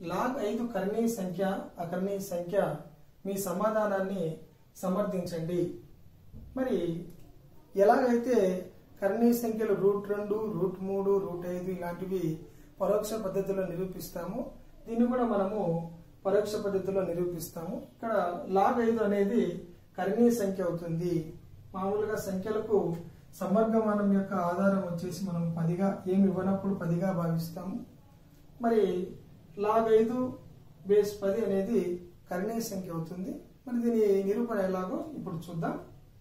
log ఐదు కర్ణీయ సంఖ్య అకర్ణీయ సంఖ్య మీ సమాధానాన్ని సమర్థించండి మరి ఎలాగైతే కర్ణీయ సంఖ్యలు రూట్ రెండు రూట్ మూడు రూట్ ఐదు ఇలాంటివి పరోక్ష పద్ధతిలో నిరూపిస్తాము దీన్ని కూడా మనము పరోక్ష పద్ధతిలో నిరూపిస్తాము ఇక్కడ లాగ్ ఐదు అనేది కర్ణీయ సంఖ్య అవుతుంది మామూలుగా సంఖ్యలకు సమర్గమానం యొక్క ఆధారం వచ్చేసి మనం పదిగా ఏమి ఇవ్వనప్పుడు పదిగా భావిస్తాము మరి లాగ్ ఐదు బేస్ పది అనేది కర్ణీయ సంఖ్య అవుతుంది మరి దీని నిరూపణ ఎలాగో ఇప్పుడు చూద్దాం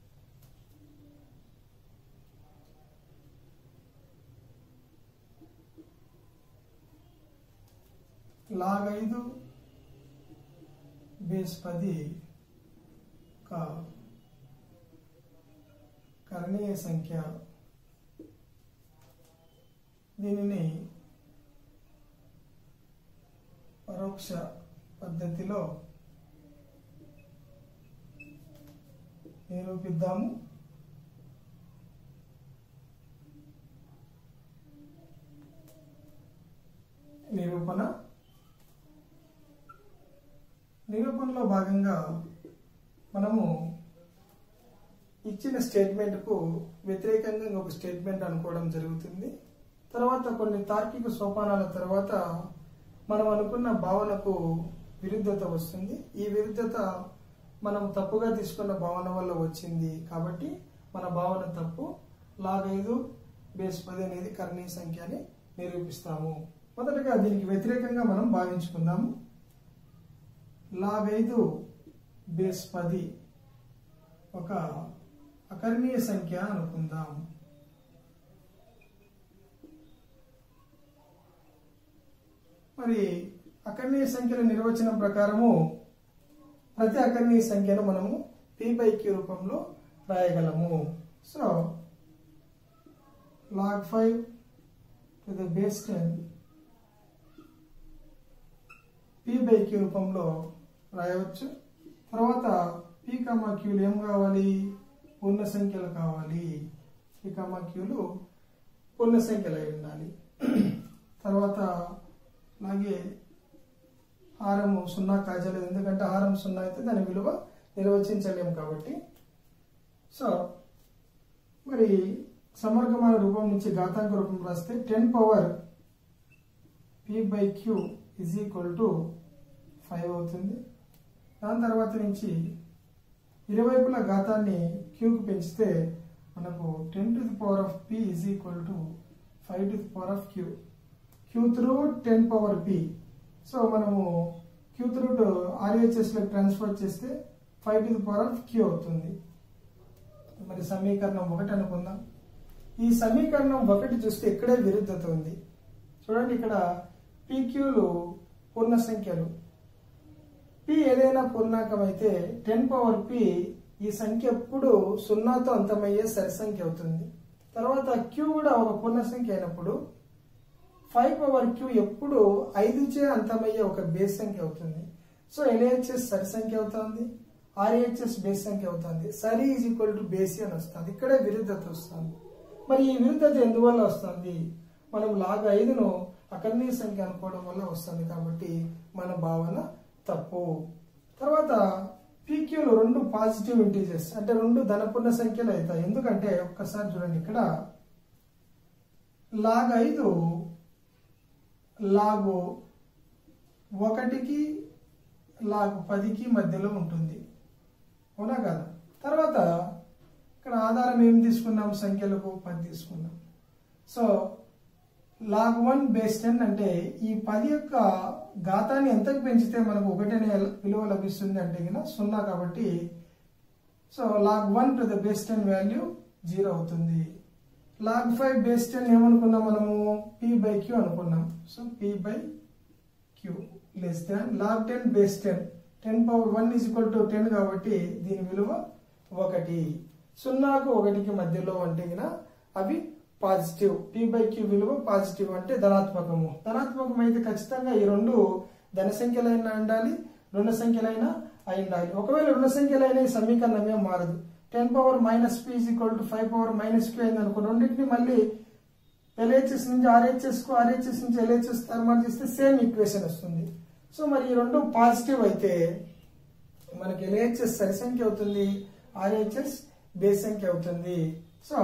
లాగ్ ఐదు బేస్ పది ఒక కర్ణీయ సంఖ్య దీనిని పరోక్ష పద్ధతిలో నిరూపిద్దాము నిరూపణ నిరూపణలో భాగంగా మనము ఇచ్చిన స్టేట్మెంట్కు వ్యతిరేకంగా ఇంకొక స్టేట్మెంట్ అనుకోవడం జరుగుతుంది తర్వాత కొన్ని తార్కిక సోపానాల తర్వాత మనం అనుకున్న భావనకు విరుద్ధత వస్తుంది ఈ విరుద్ధత మనం తప్పుగా తీసుకున్న భావన వల్ల వచ్చింది కాబట్టి మన భావన తప్పు లాగైదు బేస్ పది అనేది కర్ణీయ సంఖ్య అని నిరూపిస్తాము మొదటగా దీనికి వ్యతిరేకంగా మనం భావించుకుందాము లాగైదు బేస్ పది ఒక అకర్ణీయ సంఖ్య అనుకుందాం మరి అకర్ణీయ సంఖ్యల నిర్వచనం ప్రకారము ప్రతి అకర్ణీయ సంఖ్యను మనము పి బై క్యూ రూపంలో రాయగలము so log five to the base ten P by Q రూపంలో రాయవచ్చు తర్వాత పి కమా క్యూలు ఏం కావాలి పూర్ణ సంఖ్యలు కావాలి పి కమా క్యూలు పూర్ణ సంఖ్యలు అయి ఉండాలి తర్వాత అలాగే హారము సున్నా కాజలేదు ఎందుకంటే హారం సున్నా అయితే దాని విలువ నిర్వచించలేము కాబట్టి సో మరి సమర్గమాన రూపం నుంచి ఘాతాంక రూపం రాస్తే ten power P by Q is equal to five అవుతుంది దాని తర్వాత నుంచి ఇరువైపుల ఘాతాన్ని క్యూకి పెంచితే మనకు ten to the power of P is equal to five to the power of Q Q through ten power P so మనము క్యూ త్రూ ఆర్హెచ్ఎస్లో ట్రాన్స్ఫర్ చేస్తే five to the power of Q అవుతుంది మరి సమీకరణం ఒకటి అనుకుందాం ఈ సమీకరణం ఒకటి చూస్తే ఇక్కడే విరుద్ధత ఉంది చూడండి ఇక్కడ పీక్యూలు పూర్ణ సంఖ్యలు పి ఏదైనా పూర్ణాంకం అయితే టెన్ పవర్ పి ఈ సంఖ్య ఎప్పుడు సున్నాతో అంతమయ్యే సరి సంఖ్య అవుతుంది తర్వాత క్యూ కూడా ఒక పూర్ణ సంఖ్య అయినప్పుడు ఫైవ్ పవర్ క్యూ ఎప్పుడు ఐదుచే అంతమయ్యే ఒక బేస్ సంఖ్య అవుతుంది సో ఎల్హెచ్ఎస్ సరి సంఖ్య అవుతుంది ఆర్హెచ్ఎస్ బేస్ సంఖ్య అవుతుంది సరి ఈజ్ ఈక్వల్ టు బేసి అని వస్తుంది ఇక్కడే విరుద్ధత వస్తుంది మరి ఈ విరుద్ధత ఎందువల్ల వస్తుంది మనం లాగ్ ఐదును అకర్ణీయ సంఖ్య అనుకోవడం వల్ల వస్తుంది కాబట్టి మన భావన తప్పు తర్వాత పీక్యూలు రెండు పాజిటివ్ ఇంటీజర్స్ అంటే రెండు ధనపూర్ణ సంఖ్యలు అవుతాయి ఎందుకంటే ఒక్కసారి చూడండి ఇక్కడ లాగ్ ఐదు లాగు ఒకటికి లాగు పదికి మధ్యలో ఉంటుంది అవునా కదా తర్వాత ఇక్కడ ఆధారం ఏం తీసుకున్నాం సంఖ్యలకు పది తీసుకున్నాం so log one base ten అంటే ఈ పది యొక్క ఘాతాన్ని ఎంతకు పెంచితే మనకు ఒకటనే విలువ లభిస్తుంది అంటే గిన సున్నా కాబట్టి so log one to the base ten value zero అవుతుంది లాగ్ ఫైవ్ బేస్ టెన్ ఏమనుకున్నాం మనము పి బై క్యూ అనుకున్నాం so P by Q less than log ten base ten ten power one is equal to ten కాబట్టి దీని విలువ ఒకటి సున్నాకు ఒకటికి మధ్యలో అంటే గిన అవి పాజిటివ్ పి బై క్యూ విలువ పాజిటివ్ అంటే ధనాత్మకము ధనాత్మకం అయితే ఖచ్చితంగా ఈ రెండు ధన సంఖ్యలైనా ఉండాలి రుణ సంఖ్యలైనా అయి ఉండాలి ఒకవేళ రుణ సంఖ్యలైన ఈ సమీకరణం ఏం మారదు ten power minus P is equal to five power minus Q అయింది అనుకో రెండింటిని మళ్ళీ ఎల్హెచ్ఎస్ నుంచి ఆర్హెచ్ఎస్ కు ఆర్హెచ్ఎస్ నుంచి ఎల్హెచ్ఎస్ తర్వాత చేస్తే సేమ్ ఈక్వేషన్ వస్తుంది సో మరి ఈ రెండు పాజిటివ్ అయితే మనకి ఎల్హెచ్ఎస్ సరి సంఖ్య అవుతుంది ఆర్హెచ్ఎస్ బేస్ సంఖ్య అవుతుంది so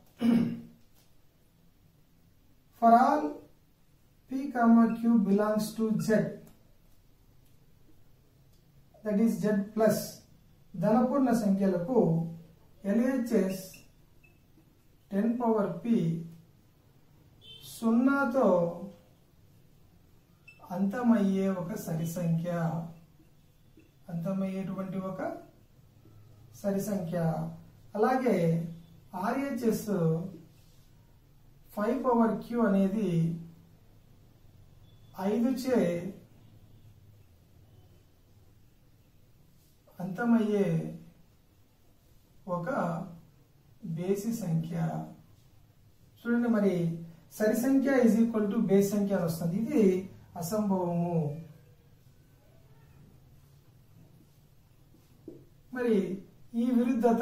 for all P comma Q belongs to Z that is Z plus ధనపూర్ణ సంఖ్యలకు ఎల్హెచ్ఎస్ టెన్ పవర్ పి సున్నాతో అంతమయ్యే ఒక సరి సంఖ్య అంతమయ్యేటువంటి ఒక సరి సంఖ్య అలాగే ఆర్హెచ్ఎస్ ఫైవ్ పవర్ క్యూ అనేది ఐదు చే అంతమయ్యే ఒక బేసి సంఖ్య చూడండి మరి సరి సంఖ్య ఈజ్ ఈక్వల్ టు బేస్ సంఖ్య అని వస్తుంది ఇది అసంభవము మరి ఈ విరుద్ధత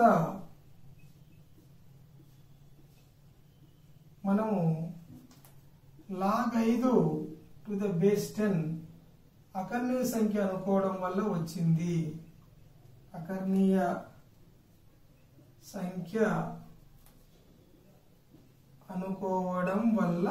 మనము లాగ్ ఐదు టు ద బేస్ టెన్ అకర్ణీయ సంఖ్య అనుకోవడం వల్ల వచ్చింది అకర్ణీయ సంఖ్య అనుకోవడం వల్ల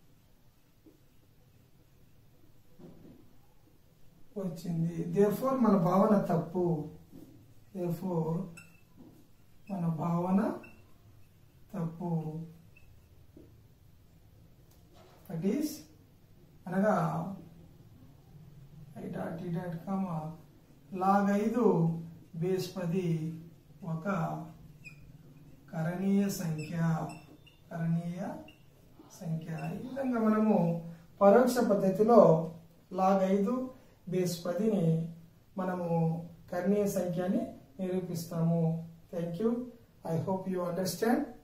వచ్చింది దేర్ఫోర్ మన భావన తప్పు దేర్ఫోర్ మన భావన తప్పు దట్ ఈస్ అనగా I dot E dot comma log ఐదు బేస్ పది ఒక కరణీయ సంఖ్య కరణీయ సంఖ్య ఈ విధంగా మనము పరోక్ష పద్ధతిలో లాగ్ ఐదు బేస్ పదిని మనము కర్ణీయ సంఖ్యని నిరూపిస్తాము thank you I hope you understand